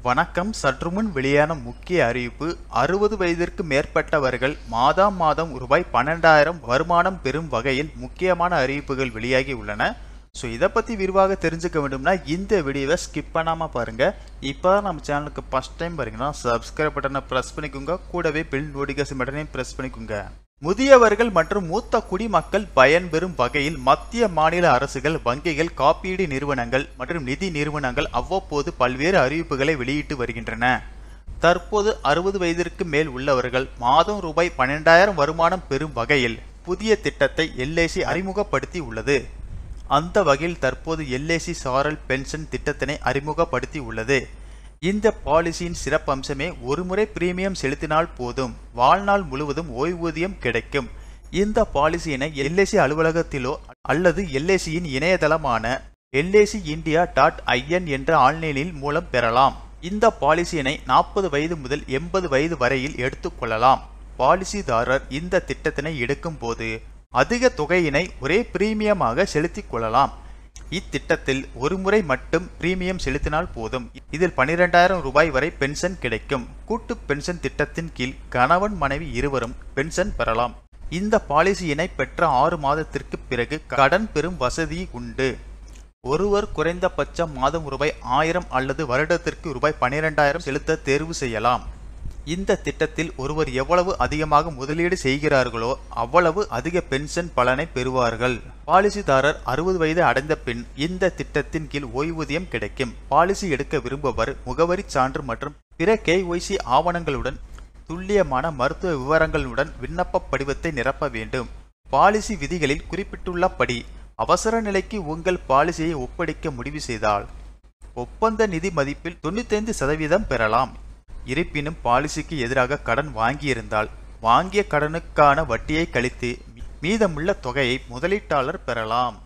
வணக்கம் சற்றுமுன் வெளியான முக்கிய அறிவிப்பு அறுபது வயதிற்கு மேற்பட்டவர்கள் மாதம் மாதம் ரூபாய் பன்னெண்டாயிரம் வருமானம் பெறும் வகையில் முக்கியமான அறிவிப்புகள் வெளியாகி உள்ளன ஸோ இதை பற்றி விரிவாக தெரிஞ்சுக்க வேண்டும்னா இந்த வீடியோவை ஸ்கிப் பண்ணாமல் பாருங்கள் இப்போ தான் நம்ம சேனலுக்கு ஃபஸ்ட் டைம் பாருங்கன்னா சப்ஸ்கிரைப் பட்டனை ப்ரெஸ் பண்ணிக்கோங்க கூடவே பில் நோட்டிஃபிகேஷன் பட்டனையும் ப்ரெஸ் பண்ணிக்கோங்க முதியவர்கள் மற்றும் மூத்த குடிமக்கள் பயன்பெறும் வகையில் மத்திய மாநில அரசுகள் வங்கிகள் காப்பீடு நிறுவனங்கள் மற்றும் நிதி நிறுவனங்கள் அவ்வப்போது பல்வேறு அறிவிப்புகளை வெளியிட்டு வருகின்றன தற்போது அறுபது வயதிற்கு மேல் உள்ளவர்கள் மாதம் ரூபாய் பன்னெண்டாயிரம் வருமானம் பெறும் வகையில் புதிய திட்டத்தை எல்ஐசி அறிமுகப்படுத்தி உள்ளது அந்த வகையில் தற்போது எல்ஐசி சாரல் பென்ஷன் திட்டத்தினை அறிமுகப்படுத்தி உள்ளது இந்த பாலிசியின் சிறப்பம்சமே ஒருமுறை பிரீமியம் செலுத்தினால் போதும் வாழ்நாள் முழுவதும் ஓய்வூதியம் கிடைக்கும் இந்த பாலிசியினை எல்ஐசி அலுவலகத்திலோ அல்லது எல்ஐசியின் இணையதளமான எல்ஐசி இந்தியா டாட் ஐஎன் என்ற ஆன்லைனில் மூலம் பெறலாம் இந்த பாலிசியினை நாற்பது வயது முதல் எண்பது வயது வரையில் எடுத்துக்கொள்ளலாம் பாலிசிதாரர் இந்த திட்டத்தினை எடுக்கும் போது அதிக தொகையினை ஒரே பிரீமியமாக செலுத்திக் கொள்ளலாம் இத்திட்டத்தில் ஒரு முறை மட்டும் பிரீமியம் செலுத்தினால் போதும் இதில் பனிரெண்டாயிரம் ரூபாய் வரை பென்ஷன் கிடைக்கும் கூட்டு பென்ஷன் திட்டத்தின் கீழ் கணவன் மனைவி இருவரும் பென்ஷன் பெறலாம் இந்த பாலிசியினை பெற்ற ஆறு மாதத்திற்கு பிறகு கடன் பெறும் வசதி உண்டு ஒருவர் குறைந்தபட்சம் மாதம் ரூபாய் ஆயிரம் அல்லது வருடத்திற்கு ரூபாய் பனிரெண்டாயிரம் செலுத்த தேர்வு செய்யலாம் இந்த திட்டத்தில் ஒருவர் எவ்வளவு அதிகமாக முதலீடு செய்கிறார்களோ அவ்வளவு அதிக பென்ஷன் பலனை பெறுவார்கள் பாலிசிதாரர் அறுபது வயது அடைந்த பின் இந்த திட்டத்தின் கீழ் ஓய்வூதியம் கிடைக்கும் பாலிசி எடுக்க விரும்புவர் முகவரி சான்று மற்றும் பிற கேஒய்சி ஆவணங்களுடன் துல்லியமான மருத்துவ விவரங்களுடன் விண்ணப்ப படிவத்தை நிரப்ப வேண்டும் பாலிசி விதிகளில் குறிப்பிட்டுள்ளபடி அவசர நிலைக்கு உங்கள் பாலிசியை ஒப்படைக்க முடிவு செய்தால் ஒப்பந்த நிதி மதிப்பில் தொண்ணூத்தைந்து சதவீதம் பெறலாம் இருப்பினும் பாலிசிக்கு எதிராக கடன் வாங்கியிருந்தால் வாங்கிய கடனுக்கான வட்டியை கழித்து மீதமுள்ள தொகையை முதலீட்டாளர் பெறலாம்